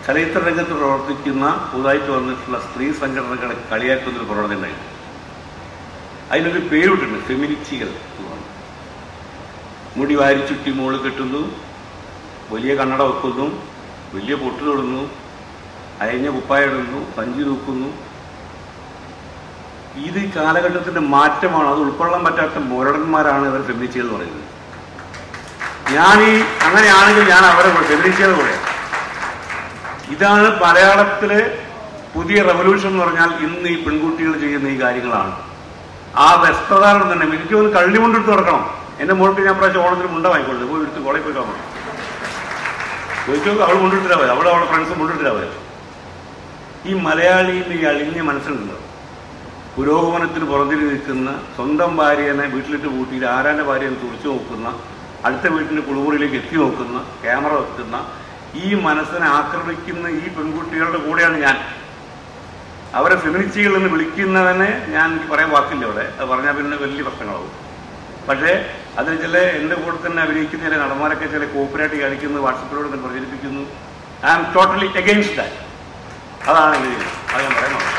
ചലച്ചിത്ര രംഗത്ത് പ്രവർത്തിക്കുന്ന പുതുതായിട്ട് വന്നിട്ടുള്ള സ്ത്രീ സംഘടനകളെ കളിയാക്കുന്ന ഒരു പ്രവണത ഉണ്ടായിരുന്നു അതിനൊരു പേരിട്ടുണ്ട് ഫെമിനിറ്റികൾ എന്ന് പറഞ്ഞു മുടി വാരി ചുറ്റി മുകളിൽ കെട്ടുന്നു വലിയ കണ്ണട വെക്കുന്നു വലിയ പൊട്ട് തൊടുന്നു അയഞ്ഞ കുപ്പായ ഇടുന്നു സഞ്ചി തൂക്കുന്നു ഇത് ഈ കാലഘട്ടത്തിന്റെ മാറ്റമാണ് അത് ഉൾക്കൊള്ളാൻ പറ്റാത്ത മുരടന്മാരാണ് ഇവർ ഫെമിനിറ്റികൾ എന്ന് പറയുന്നത് ഞാൻ ഈ അങ്ങനെയാണെങ്കിൽ ഞാൻ അവരെ ഫെമിനിറ്റികൾ പറയാം ഇതാണ് മലയാളത്തിലെ പുതിയ റെവല്യൂഷൻ എന്ന് പറഞ്ഞാൽ ഇന്ന് ഈ പെൺകുട്ടികൾ ചെയ്യുന്ന ഈ കാര്യങ്ങളാണ് ആ വസ്ത്രധാരണം തന്നെ എനിക്ക് ഒന്ന് കള്ളി കൊണ്ടെടുത്ത് തുറക്കണം എന്റെ മോൾക്ക് ഞാൻ പ്രാവശ്യം ഓണത്തിന് മുണ്ട വാങ്ങിക്കൊണ്ടു പോയി എടുത്ത് കോളേജ് പോയി കാണണം ചോദിച്ചു അവൾ കൊണ്ടിട്ടില്ല പോയത് അവൾ അവളെ ഫ്രണ്ട്സ് കൊണ്ടിട്ടില്ല പോയത് ഈ മലയാളിയുടെ ഈ അളിഞ്ഞ മനസ്സുണ്ടല്ലോ പുരോഗമനത്തിന് പുറത്തിരി നിൽക്കുന്ന സ്വന്തം ഭാര്യനെ വീട്ടിലിട്ട് കൂട്ടിയിട്ട് ആരാന്റെ ഭാര്യനെ തുറച്ചു നോക്കുന്ന അടുത്ത വീട്ടിന്റെ കുളിമുറിയിലേക്ക് എത്തി നോക്കുന്ന ക്യാമറ വെക്കുന്ന ഈ മനസ്സിനെ ആക്രമിക്കുന്ന ഈ പെൺകുട്ടികളുടെ കൂടെയാണ് ഞാൻ അവരെ ഫെമിനിസ്റ്റുകൾ എന്ന് വിളിക്കുന്നവനെ ഞാൻ എനിക്ക് പറയാൻ വാക്കില്ല അവിടെ അത് പറഞ്ഞാൽ പിന്നെ വലിയ പ്രശ്നങ്ങളാവും പക്ഷേ അതിൽ ചില എൻ്റെ കൂടെ തന്നെ അഭിനയിക്കുന്ന ചില നടന്മാരൊക്കെ ചില കോപ്പറേറ്റ് കാണിക്കുന്നത് വാട്സപ്പിലൂടെ തന്നെ പ്രചരിപ്പിക്കുന്നു I am totally against that അതാണ് ഇത് അത് ഞാൻ പറയുന്നത്